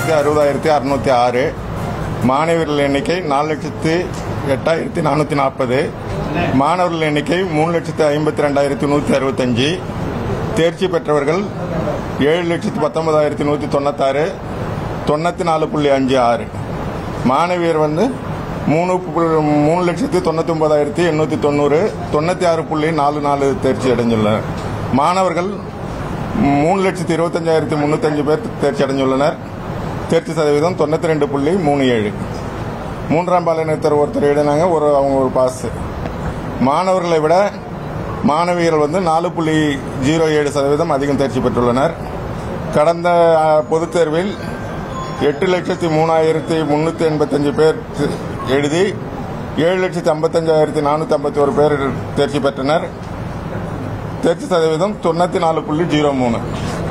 லட்சத்தி அறுபதாயிரத்தி அறுநூற்றி ஆறு மாணவர்கள் எண்ணிக்கை நாலு லட்சத்து எட்டாயிரத்தி நானூற்றி நாற்பது மாணவர்கள் எண்ணிக்கை மூணு லட்சத்து ஐம்பத்தி ரெண்டாயிரத்தி நூற்றி அறுபத்தஞ்சு தேர்ச்சி பெற்றவர்கள் ஏழு லட்சத்து பத்தொன்பதாயிரத்தி நூற்றி தொண்ணூத்தாறு தொண்ணூற்றி நாலு புள்ளி அஞ்சு ஆறு மாணவியர் வந்து மூணு புள்ளி- மூணு லட்சத்து தொண்ணூற்றி ஒன்பதாயிரத்தி எண்ணூற்றி தொண்ணூறு தொண்ணூற்றி ஆறு புள்ளி நாலு நாலு தேர்ச்சி அடைந்துள்ளனர் மாணவர்கள் மூணு லட்சத்து இருபத்தஞ்சாயிரத்தி முந்நூற்றஞ்சு பேர் தேர்ச்சி அடைந்துள்ளனர் தேர்ச்சி சதவீதம் தொண்ணூற்றி ரெண்டு புள்ளி மூணு ஏழு மூன்றாம் பாலினத்தர் ஒருத்தர் எழுதினாங்க ஒரு அவங்க ஒரு பாஸ் மாணவர்களை விட மாணவியர்கள் வந்து நாலு புள்ளி ஜீரோ ஏழு சதவீதம் அதிகம் தேர்ச்சி பெற்றுள்ளனர் கடந்த அஹ், பொதுத் தேர்வில் எட்டு லட்சத்தி மூணாயிரத்தி முன்னூற்றி எண்பத்தஞ்சு பேர் தி- எழுதி ஏழு லட்சத்தி ஐம்பத்தஞ்சாயிரத்தி நானூற்றி ஐம்பத்தி ஒரு பேர் தேர்ச்சி பெற்றனர் தேர்ச்சி சதவீதம் தொண்ணூற்றி நாலு புள்ளி ஜீரோ மூணு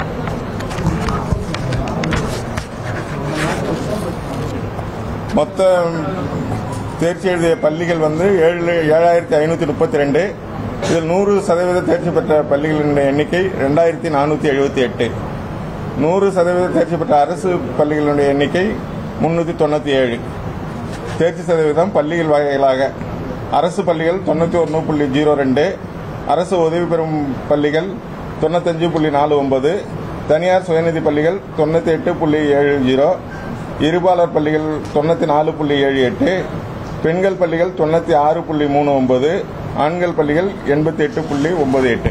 மொத்த தேர்ச்சி எழுதிய பள்ளிகள் வந்து ஏழு ஏழாயிரத்தி ஐநூற்றி முப்பத்தி ரெண்டு இதில் நூறு சதவீத தேர்ச்சி பெற்ற பள்ளிகளின் எண்ணிக்கை ரெண்டாயிரத்தி நானூற்றி எழுபத்தி எட்டு நூறு சதவீத தேர்ச்சி பெற்ற அரசு பள்ளிகளுடைய எண்ணிக்கை முன்னூற்றி தொண்ணூற்றி ஏழு தேர்ச்சி சதவீதம் பள்ளிகள் வகைகளாக அரசு பள்ளிகள் தொண்ணூற்றி ஒன்று புள்ளி ஜீரோ ரெண்டு அரசு உதவி பெறும் பள்ளிகள் தொண்ணூத்தஞ்சு புள்ளி நாலு ஒன்பது தனியார் சுயநிதி பள்ளிகள் தொண்ணூற்றி எட்டு புள்ளி ஏழு ஜீரோ இருபாலர் பள்ளிகள் தொண்ணூற்றி நாலு புள்ளி ஏழு எட்டு பெண்கள் பள்ளிகள் தொண்ணூற்றி ஆறு புள்ளி மூணு ஒன்பது ஆண்கள் பள்ளிகள் எண்பத்தி எட்டு புள்ளி ஒன்பது எட்டு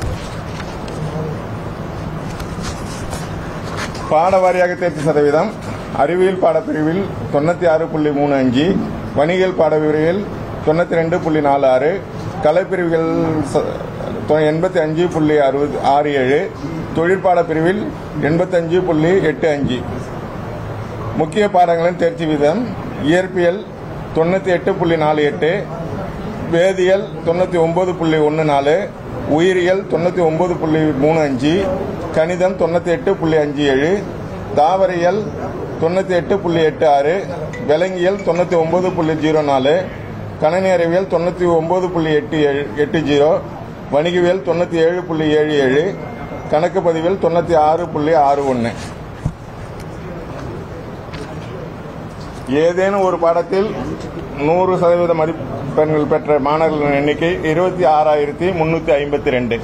பாட வாரியாக தேர்ச்சி சதவீதம் அறிவியல் பாடப்பிரிவில் தொண்ணூற்றி ஆறு புள்ளி மூணு அஞ்சு வணிகல் பாடப்பிரிவில் தொண்ணூற்றி ரெண்டு புள்ளி நாலு ஆறு கலைப்பிரிவுகள் எண்பத்தி அஞ்சு புள்ளி அறுபது ஆறு ஏழு தொழிற்பாட பிரிவில் எண்பத்தஞ்சு புள்ளி எட்டு அஞ்சு முக்கிய பாடங்களின் தேர்ச்சி வீதம் இயற்பியல் தொண்ணூற்றி எட்டு புள்ளி நாலு எட்டு வேதியியல் தொண்ணூற்றி ஒம்பது புள்ளி ஒன்று நாலு உயிரியல் தொண்ணூற்றி ஒம்பது புள்ளி மூணு அஞ்சு கணிதம் தொண்ணூற்றி எட்டு புள்ளி அஞ்சு ஏழு தாவரியல் தொண்ணூற்றி எட்டு புள்ளி எட்டு ஆறு விலங்கியல் தொண்ணூற்றி ஒம்பது புள்ளி ஜீரோ நாலு கணனி அறிவியல் தொண்ணூற்றி ஒம்பது புள்ளி எட்டு ஏழு எட்டு ஜீரோ வணிகவியல் தொண்ணூற்றி ஏழு புள்ளி ஏழு ஏழு கணக்கு பதிவியல் தொண்ணூற்றி ஆறு புள்ளி ஆறு ஒன்று ஏதேனும் ஒரு பாடத்தில் நூறு சதவீத மதிப்பெண்கள் பெற்ற மாணவர்களின் எண்ணிக்கை இருபத்தி ஆறாயிரத்தி முன்னூத்தி ஐம்பத்தி ரெண்டு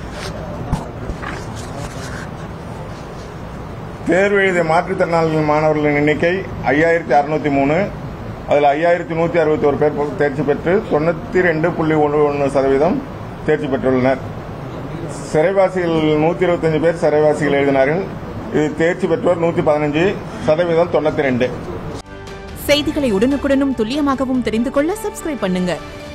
தேர்வு எழுதிய மாற்றுத்திறனாளிகள் மாணவர்களின் எண்ணிக்கை ஐயாயிரத்தி அறுநூத்தி மூணு அதில் ஐயாயிரத்தி நூற்றி அறுபத்தி ஒரு பேர் தேர்ச்சி பெற்று தொண்ணூற்றி ரெண்டு புள்ளி ஒன்று ஒன்று சதவீதம் தேர்ச்சி பெற்றுள்ளனர் சிறைவாசிகள் நூற்றி இருபத்தஞ்சு பேர் சிறைவாசிகள் எழுதினார்கள் இது தேர்ச்சி பெற்றோர் நூற்றி பதினஞ்சு சதவீதம் தொண்ணூற்றி ரெண்டு செய்திகளை உடனுக்குடனும் துல்லியமாகவும் தெரிந்து கொள்ள சப்ஸ்கிரைப் பண்ணுங்க